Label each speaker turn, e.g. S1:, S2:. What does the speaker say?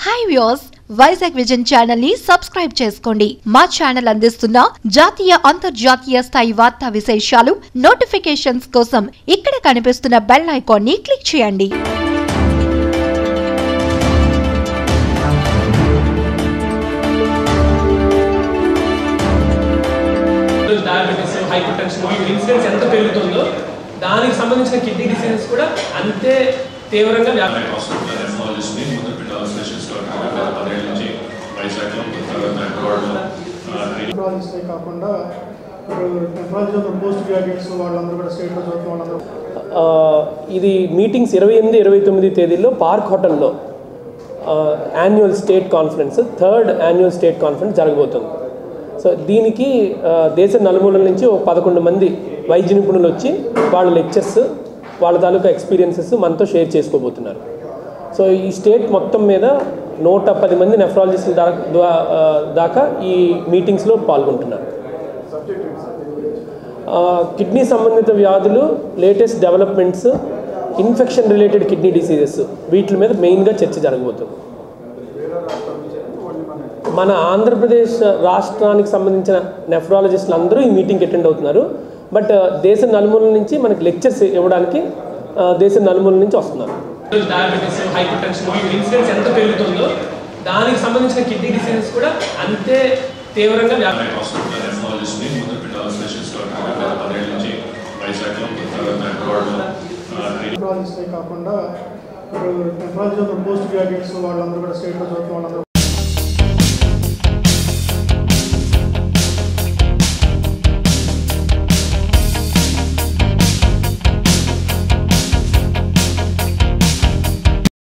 S1: hi views Vizag vision channel ని subscribe చేసుకోండి మా ఛానల్ అందిస్తున్న జాతీయ అంతర్జాతీయ స్థాయి వార్తా విశేషాలు నోటిఫికేషన్స్ కోసం ఇక్కడ కనిపిస్తున్న బెల్ ఐకాన్ ని క్లిక్ చేయండి
S2: డయాబెటీస్ హైపర్ టెన్షన్ ఈ ఇన్సిడెన్స్ ఎంత పెరుగుతుందో దానికి సంబంధించిన కిడ్నీ డిసీజెస్ కూడా అంతే తీవ్రంగా వ్యాప్తి
S3: హాస్పిటల్ నెఫ్రాలజిస్ట్ని మొదలుపెట్ట స్పెషలిస్ట్ డాక్టర్ గత పదేళ్ళ నుంచి వైజాగ్లో తర్వాత అబ్రాడ్లో ట్రైనింగ్
S4: టెక్నాలజీసే కాకుండా ఇప్పుడు టెక్నాలజీ పోస్ట్ గ్రాడ్యుయేట్స్ వాళ్ళందరూ కూడా స్టేట్లో చదువుతున్న వాళ్ళందరూ
S2: ఆ, ఇది మీటింగ్స్ ఇరవై ఎనిమిది ఇరవై తొమ్మిది తేదీల్లో పార్క్ హోటల్లో annual state conference third annual state conference జరగబోతుంది సో దీనికి ఆ, దేశ నలుమూలల నుంచి ఒక పదకొండు మంది వైద్య నిపుణులు వచ్చి వాళ్ళ లెక్చర్స్ వాళ్ళ తాలూకా ఎక్స్పీరియన్సెస్ మనతో షేర్ చేసుకోబోతున్నారు సో ఈ స్టేట్ మొత్తం మీద నూట పది మంది నెఫ్రాలజిస్టుల దా ద్వా- ఆ, దాకా ఈ మీటింగ్స్లో పాల్గొంటున్నారు ఆ, కిడ్నీ సంబంధిత వ్యాధులు latest developments infection related kidney diseases వీటి మీద మెయిన్గా చర్చ జరగబోతుంది మన ఆంధ్రప్రదేశ్ రాష్ట్రానికి సంబంధించిన నెఫ్రాలజిస్టులు అందరూ ఈ మీటింగ్కి అటెండ్ అవుతున్నారు బట్ దేశ నలుమూలల నుంచి మనకి లెక్చర్స్ ఇవ్వడానికి ఆ, దేశ నలుమూలల నుంచి వస్తున్నారు డయాబెటీస్ హైపర్ టెన్షన్ ఈ ఇన్సిడెన్స్ ఎంత పెరుగుతుందో దానికి సంబంధించిన కిడ్నీ డిసీజెస్ కూడా అంతే తీవ్రంగా వ్యాప్తి
S3: హాస్పిటల్ నెఫ్రాలజిస్ట్ని మొదలుపెట్ట స్పెషలిస్ట్ డాక్టర్ గత పదేళ్ళ నుంచి వైజాగ్లో తర్వాత అబ్రాడ్లో ట్రైనింగ్
S4: టెక్నాలజీసే కాకుండా ఇప్పుడు టెక్నాలజీ పోస్ట్ గ్రాడ్యుయేట్స్ వాళ్ళందరూ కూడా స్టేట్లో చదువుతున్న వాళ్ళందరూ